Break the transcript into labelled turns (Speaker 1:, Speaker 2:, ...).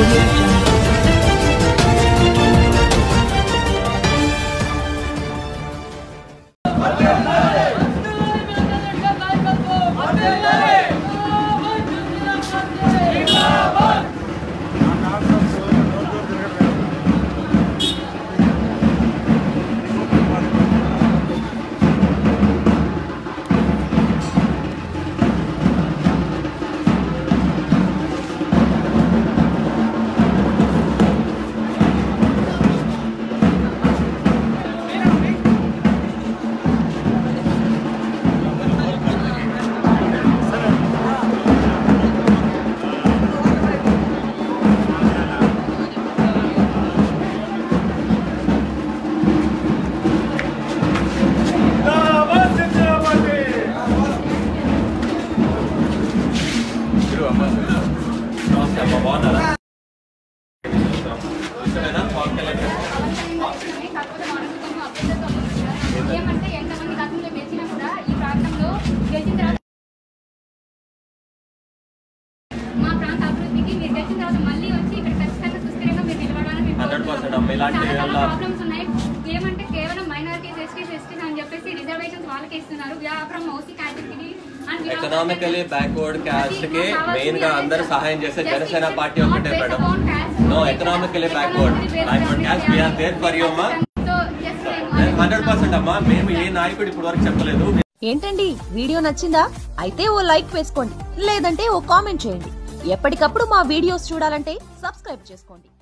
Speaker 1: audio jungle.
Speaker 2: కాకపోతే మా అనుకుంటున్నాం అభ్యర్థులతో వస్తుంది. ఏమంటే ఎంతమంది గతంలో గెలిచినా కూడా ఈ ప్రాంతంలో గెలిచిన తర్వాత మా ప్రాంత అభివృద్ధికి మీరు గెలిచిన తర్వాత మళ్ళీ వచ్చి ఇక్కడ ఖచ్చితంగా సుస్థిరంగా మీరు నిలబడాలని మేము
Speaker 3: 100%
Speaker 2: కోరుకుంటున్నాం.
Speaker 3: అమ్మ. ఇలాంటి
Speaker 2: చాలా చాలా
Speaker 3: వాళ్ళ-
Speaker 2: ప్రాబ్లమ్స్ ఉన్నాయి ఏమంటే కేవలం మైనారిటీస్ ఎస్టీస్ ఎస్టీస్ అని చెప్పేసి రిజర్వేషన్స్ వాళ్ళకి ఇస్తున్నారు వ్యాపారం OC category
Speaker 3: economically backward caste కి మెయిన్ గా అందరూ సహాయం చేసే జనసేన పార్టీ ఒకటే madam no economically backward backward caste we're there for you అమ్మా హండ్రెడ్ పర్సెంట్ అమ్మా మేము ఏ నాయకుడు ఇప్పుడు వరకు చెప్పలేదు
Speaker 4: ఏంటండి వీడియో నచ్చిందా అయితే ఓ లైక్ వేసుకోండి లేదంటే ఓ కామెంట్ చేయండి ఎప్పటికప్పుడు మా వీడియోస్ చూడాలంటే సబ్స్క్రైబ్ చేసుకోండి